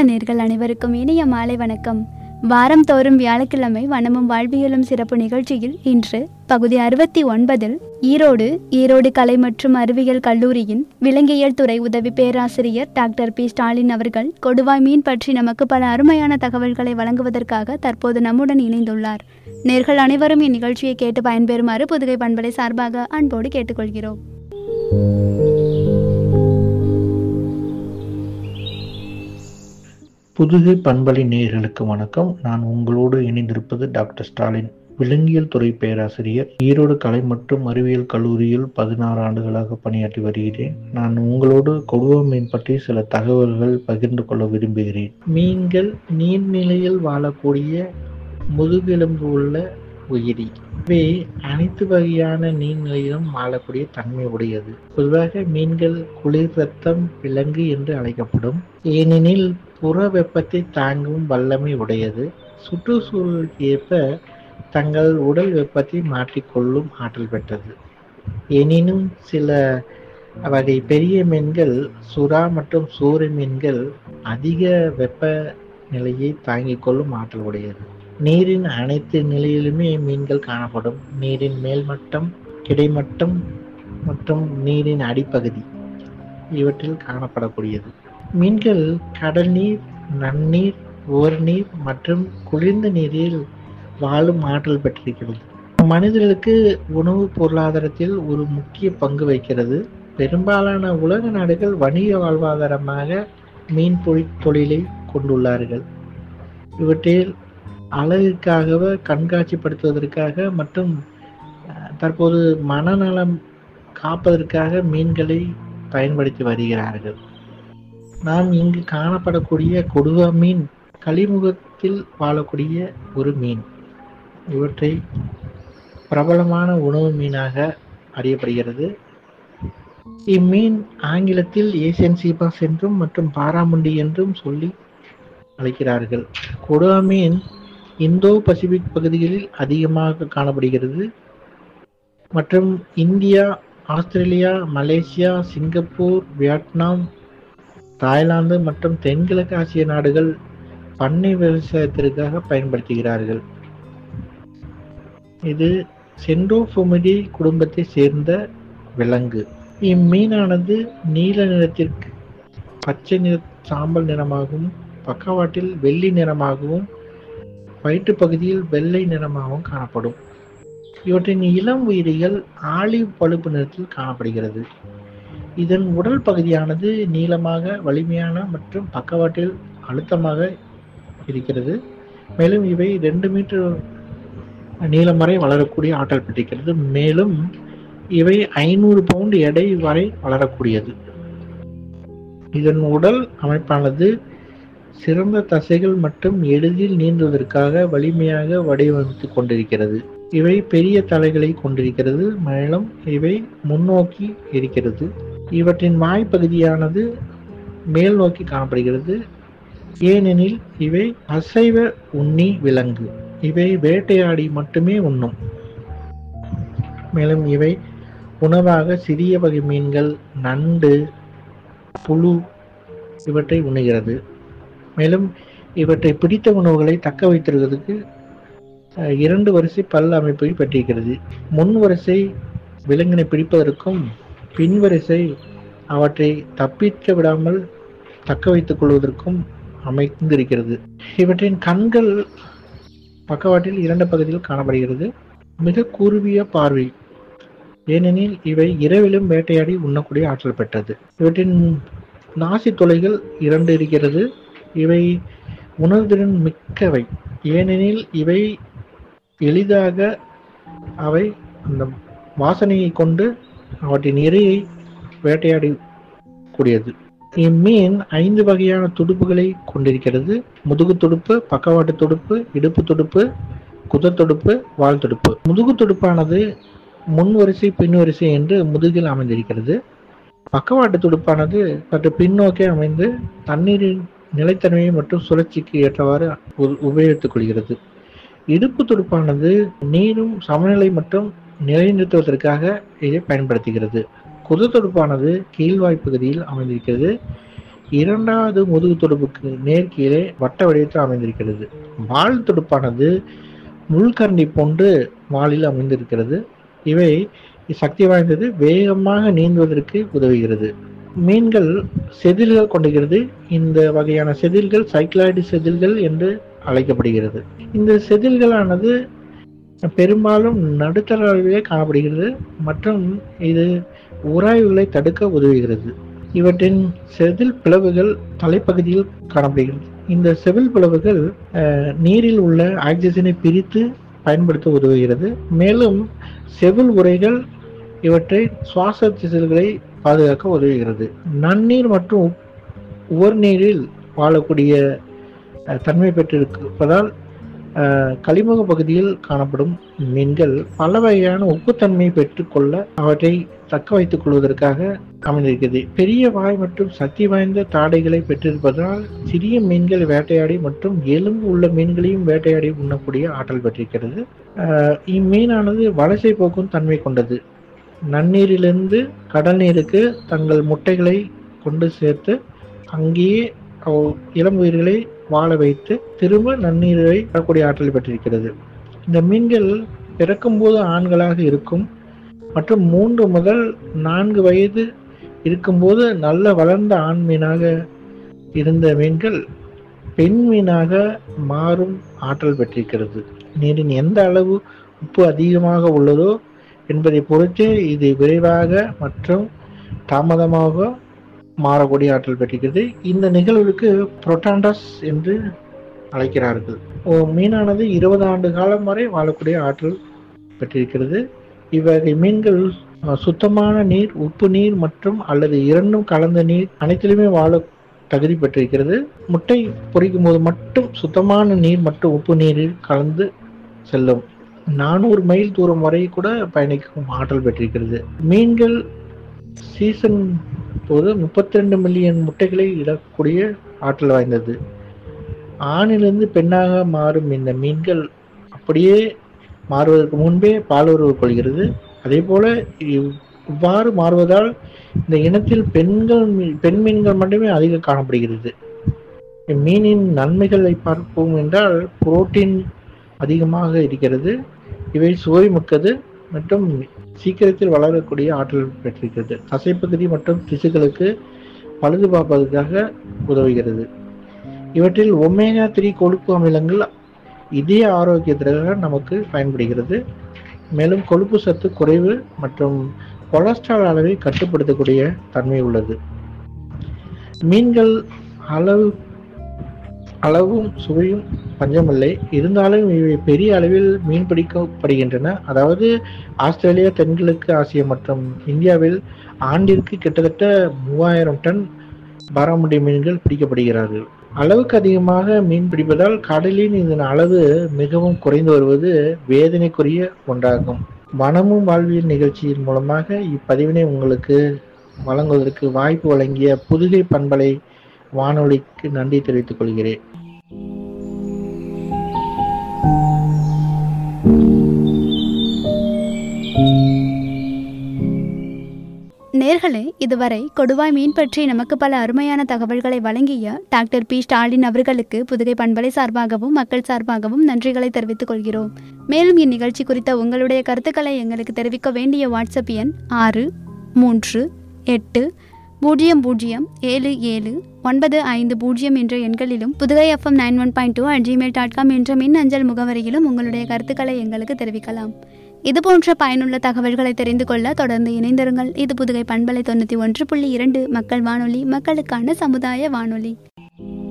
நேர்கள் அனைவருக்கும் இனிய மாலை வணக்கம் வாரம் தோறும் வியாழக்கிழமை வனமும் வாழ்வியலும் சிறப்பு நிகழ்ச்சியில் இன்று பகுதி அறுபத்தி ஒன்பதில் ஈரோடு ஈரோடு கலை மற்றும் அறிவியல் கல்லூரியின் விலங்கியல் துறை உதவி பேராசிரியர் டாக்டர் பி ஸ்டாலின் அவர்கள் கொடுவாய் மீன் பற்றி நமக்கு பல அருமையான தகவல்களை வழங்குவதற்காக தற்போது நம்முடன் இணைந்துள்ளார் நேர்கள் அனைவரும் இந்நிகழ்ச்சியை கேட்டு பயன்பெறுமாறு புதுகை பண்பலை சார்பாக அன்போடு கேட்டுக்கொள்கிறோம் புதுகை பண்பலை நேயர்களுக்கு வணக்கம் நான் உங்களோடு இணைந்திருப்பது டாக்டர் ஸ்டாலின் விலங்கியல் துறை பேராசிரியர் ஈரோடு கலை மற்றும் அறிவியல் கல்லூரியில் பதினாறு ஆண்டுகளாக பணியாற்றி வருகிறேன் நான் உங்களோடு கொடுவா மீன் பற்றி சில தகவல்கள் பகிர்ந்து கொள்ள விரும்புகிறேன் மீன்கள் நீர்நிலையில் வாழக்கூடிய முதுகெலும்பு உள்ள உயிரி இவை அனைத்து வகையான நீர்நிலையிலும் வாழக்கூடிய தன்மை உடையது பொதுவாக மீன்கள் குளிர் ரத்தம் விலங்கு என்று அழைக்கப்படும் ஏனெனில் புற வெப்பத்தை தாங்கும் வல்லமை உடையது சுற்றுச்சூழலுக்கு ஏற்ப தங்கள் உடல் வெப்பத்தை மாற்றிக்கொள்ளும் ஆற்றல் பெற்றது எனினும் சில வகை பெரிய மீன்கள் சுறா மற்றும் சூறை மீன்கள் அதிக வெப்ப நிலையை தாங்கிக் கொள்ளும் ஆற்றல் உடையது நீரின் அனைத்து நிலையிலுமே மீன்கள் காணப்படும் நீரின் மேல்மட்டம் கிடைமட்டம் மற்றும் நீரின் அடிப்பகுதி இவற்றில் காணப்படக்கூடியது மீன்கள் கடல் நீர் நன்னீர் ஓர்நீர் மற்றும் குளிர்ந்த நீரில் வாழும் ஆற்றல் பெற்றிருக்கிறது மனிதர்களுக்கு உணவு பொருளாதாரத்தில் ஒரு முக்கிய பங்கு வகிக்கிறது பெரும்பாலான உலக நாடுகள் வணிக வாழ்வாதாரமாக மீன் பொழி தொழிலை கொண்டுள்ளார்கள் இவற்றில் அழகுக்காக கண்காட்சிப்படுத்துவதற்காக மற்றும் தற்போது மனநலம் காப்பதற்காக மீன்களை பயன்படுத்தி வருகிறார்கள் நாம் இங்கு காணப்படக்கூடிய கொடுவா மீன் கலிமுகத்தில் வாழக்கூடிய ஒரு மீன் இவற்றை பிரபலமான உணவு மீனாக அறியப்படுகிறது இம்மீன் ஆங்கிலத்தில் ஏசியன் சீபாஸ் என்றும் மற்றும் பாராமுண்டி என்றும் சொல்லி அழைக்கிறார்கள் கொடுவா மீன் இந்தோ பசிபிக் பகுதிகளில் அதிகமாக காணப்படுகிறது மற்றும் India Australia Malaysia Singapore Vietnam Thailand மற்றும் தென்கிழக்கு ஆசிய நாடுகள் பண்ணை விவசாயத்திற்காக பயன்படுத்துகிறார்கள் இது சென்டோஃபொமிடி குடும்பத்தை சேர்ந்த விலங்கு இம்மீனானது நீல நிறத்திற்கு பச்சை நிற சாம்பல் நிறமாகவும் பக்கவாட்டில் வெள்ளி நிறமாகவும் வயிற்று பகுதியில் வெள்ளை நிறமாகவும் காணப்படும் இவற்றின் இளம் உயிரிகள் ஆலிவ் பழுப்பு நிறத்தில் காணப்படுகிறது இதன் உடல் பகுதியானது நீளமாக வலிமையான மற்றும் பக்கவாட்டில் அழுத்தமாக இருக்கிறது மேலும் இவை ரெண்டு மீட்டர் நீளம் வரை வளரக்கூடிய ஆற்றல் பெற்றிருக்கிறது மேலும் இவை ஐநூறு பவுண்ட் எடை வரை வளரக்கூடியது இதன் உடல் அமைப்பானது சிறந்த தசைகள் மற்றும் எளிதில் நீந்துவதற்காக வலிமையாக வடிவமைத்து கொண்டிருக்கிறது இவை பெரிய தலைகளை கொண்டிருக்கிறது மேலும் இவை முன்னோக்கி இருக்கிறது இவற்றின் வாய்ப்பகுதியானது மேல் நோக்கி காணப்படுகிறது ஏனெனில் இவை அசைவ உண்ணி விலங்கு இவை வேட்டையாடி மட்டுமே உண்ணும் மேலும் இவை உணவாக சிறிய வகை மீன்கள் நண்டு புழு இவற்றை உண்ணுகிறது மேலும் இவற்றை பிடித்த உணவுகளை தக்க வைத்திருக்கிறதுக்கு இரண்டு வரிசை பல் அமைப்பை பெற்றிருக்கிறது முன் வரிசை விலங்கினை பிடிப்பதற்கும் பின் வரிசை அவற்றை தப்பிக்க விடாமல் தக்க வைத்துக் கொள்வதற்கும் அமைந்திருக்கிறது இவற்றின் கண்கள் பக்கவாட்டில் இரண்டு பகுதியில் காணப்படுகிறது மிக கூர்விய பார்வை ஏனெனில் இவை இரவிலும் வேட்டையாடி உண்ணக்கூடிய ஆற்றல் பெற்றது இவற்றின் நாசி துளைகள் இரண்டு இருக்கிறது இவை உணர்திறன் மிக்கவை ஏனெனில் இவை எளிதாக அவை அந்த வாசனையை கொண்டு அவற்றின் இரையை வேட்டையாடி கூடியது இம்மீன் ஐந்து வகையான துடுப்புகளை கொண்டிருக்கிறது முதுகு துடுப்பு பக்கவாட்டு துடுப்பு இடுப்பு துடுப்பு குத துடுப்பு வால் துடுப்பு முதுகு துடுப்பானது முன் வரிசை பின் வரிசை என்று முதுகில் அமைந்திருக்கிறது பக்கவாட்டு துடுப்பானது சற்று பின்னோக்கே அமைந்து தண்ணீரின் நிலைத்தன்மையை மற்றும் சுழற்சிக்கு ஏற்றவாறு உபயோகித்துக் கொள்கிறது இடுப்பு துடுப்பானது நீரும் சமநிலை மற்றும் நிலைநிறுத்துவதற்காக இதை பயன்படுத்துகிறது குது துடுப்பானது கீழ்வாய் பகுதியில் அமைந்திருக்கிறது இரண்டாவது முதுகு துடுப்புக்கு நேர்கீழே வட்ட வடிவத்தில் அமைந்திருக்கிறது வால் துடுப்பானது முள்கரண்டி போன்று வாலில் அமைந்திருக்கிறது இவை சக்தி வாய்ந்தது வேகமாக நீந்துவதற்கு உதவுகிறது மீன்கள் செதில்கள் கொண்டிருக்கிறது இந்த வகையான செதில்கள் சைக்ளாய்டு செதில்கள் என்று அழைக்கப்படுகிறது இந்த செதில்களானது பெரும்பாலும் நடுத்தர அளவிலே காணப்படுகிறது மற்றும் இது உராய்வுகளை தடுக்க உதவுகிறது இவற்றின் செதில் பிளவுகள் தலைப்பகுதியில் காணப்படுகிறது இந்த செவில் பிளவுகள் அஹ், நீரில் உள்ள ஆக்சிஜனை பிரித்து பயன்படுத்த உதவுகிறது மேலும் செவில் உரைகள் இவற்றை சுவாச திசைகளை பாதுகாக்க உதவுகிறது நன்னீர் மற்றும் உப்- உவர்நீரில் வாழக்கூடிய அஹ், தன்மை பெற்றிருப்பதால் அஹ், கழிமுக பகுதியில் காணப்படும் மீன்கள் பல வகையான உப்புத்தன்மையை பெற்றுக்கொள்ள அவற்றை தக்க வைத்துக் கொள்வதற்காக அமைந்திருக்கிறது பெரிய வாய் மற்றும் சக்தி வாய்ந்த தாடைகளை பெற்றிருப்பதால் சிறிய மீன்கள் வேட்டையாடி மற்றும் எலும்பு உள்ள மீன்களையும் வேட்டையாடி உண்ணக்கூடிய ஆற்றல் பெற்றிருக்கிறது அஹ், இம்மீனானது வலசை போக்கும் தன்மை கொண்டது நன்னீரிலிருந்து கடல் நீருக்கு தங்கள் முட்டைகளை கொண்டு சேர்த்து அங்கேயே அவ் இளம் உயிர்களை வாழ வைத்து திரும்ப நன்னீரை வரக்கூடிய ஆற்றல் பெற்றிருக்கிறது இந்த மீன்கள் பிறக்கும்போது ஆண்களாக இருக்கும் மற்றும் மூன்று முதல் நான்கு வயது இருக்கும்போது நல்ல வளர்ந்த ஆண் மீனாக இருந்த மீன்கள் பெண் மீனாக மாறும் ஆற்றல் பெற்றிருக்கிறது நீரின் எந்த அளவு உப்பு அதிகமாக உள்ளதோ என்பதை பொறுத்தே இது விரைவாக மற்றும் தாமதமாக மாறக்கூடிய ஆற்றல் பெற்றிருக்கிறது இந்த நிகழ்வுக்கு புரோட்டாண்டஸ் என்று அழைக்கிறார்கள் ஒரு மீனானது இருபது ஆண்டு காலம் வரை வாழக்கூடிய ஆற்றல் பெற்றிருக்கிறது இவ்வகை மீன்கள் அஹ், சுத்தமான நீர் உப்பு நீர் மற்றும் அல்லது இரண்டும் கலந்த நீர் அனைத்திலுமே வாழ தகுதி பெற்றிருக்கிறது முட்டை பொரிக்கும் போது மட்டும் சுத்தமான நீர் மற்றும் உப்பு நீரில் கலந்து செல்லும் நானூறு மைல் தூரம் வரை கூட பயணிக்கும் ஆற்றல் பெற்றிருக்கிறது மீன்கள் சீசன் போது முப்பத்தி ரெண்டு மில்லியன் முட்டைகளை இடக்கூடிய ஆற்றல் வாய்ந்தது ஆணிலிருந்து பெண்ணாக மாறும் இந்த மீன்கள் அப்படியே மாறுவதற்கு முன்பே பாலுறவு கொள்கிறது அதே போல இவ்- இவ்வாறு மாறுவதால் இந்த இனத்தில் பெண்கள் மீ- பெண் மீன்கள் மட்டுமே அதிகம் காணப்படுகிறது மீனின் நன்மைகளை பார்ப்போம் என்றால் புரோட்டீன் அதிகமாக இருக்கிறது இவை சுவை மிக்கது மற்றும் சீக்கிரத்தில் வளரக்கூடிய ஆற்றல் பெற்றிருக்கிறது தசைப்பகுதி மற்றும் திசுக்களுக்கு பழுது பார்ப்பதற்காக உதவுகிறது இவற்றில் ஒமேகா த்ரீ கொழுப்பு அமிலங்கள் இதய ஆரோக்கியத்திற்காக நமக்கு பயன்படுகிறது மேலும் கொழுப்பு சத்து குறைவு மற்றும் கொலஸ்ட்ரால் அளவை கட்டுப்படுத்தக்கூடிய தன்மை உள்ளது மீன்கள் அளவு அளவும் சுவையும் பஞ்சமில்லை இருந்தாலும் இவை பெரிய அளவில் மீன் பிடிக்கப்படுகின்றன அதாவது ஆஸ்திரேலியா தென்கிழக்கு ஆசியா மற்றும் இந்தியாவில் ஆண்டிற்கு கிட்டத்தட்ட மூவாயிரம் டன் பாராமுடி மீன்கள் பிடிக்கப்படுகிறார்கள் அளவுக்கு அதிகமாக மீன் பிடிப்பதால் கடலின் இதன் அளவு மிகவும் குறைந்து வருவது வேதனைக்குரிய ஒன்றாகும் வனமும் வாழ்வியல் நிகழ்ச்சியின் மூலமாக இப்பதிவினை உங்களுக்கு வழங்குவதற்கு வாய்ப்பு வழங்கிய புதுகை பண்பலை வானொலிக்கு நன்றி தெரிவித்துக் கொள்கிறேன் நேர்களே இதுவரை கொடுவாய் மீன் பற்றி நமக்கு பல அருமையான தகவல்களை வழங்கிய டாக்டர் பி ஸ்டாலின் அவர்களுக்கு புதுகை பண்பலை சார்பாகவும் மக்கள் சார்பாகவும் நன்றிகளை தெரிவித்துக் கொள்கிறோம் மேலும் இந்நிகழ்ச்சி குறித்த உங்களுடைய கருத்துக்களை எங்களுக்கு தெரிவிக்க வேண்டிய வாட்ஸ்அப் எண் ஆறு மூன்று எட்டு பூஜ்ஜியம் பூஜ்ஜியம் ஏழு ஏழு ஒன்பது ஐந்து பூஜ்ஜியம் என்ற எண்களிலும் Puthugai FM nine one point two at Gmail dot com என்ற மின் அஞ்சல் முகவரியிலும் உங்களுடைய கருத்துக்களை எங்களுக்கு தெரிவிக்கலாம் இது போன்ற பயனுள்ள தகவல்களை தெரிந்து கொள்ள தொடர்ந்து இணைந்திருங்கள் இது புதுகை பண்பலை தொண்ணூற்றி ஒன்று புள்ளி இரண்டு மக்கள் வானொலி மக்களுக்கான சமுதாய வானொலி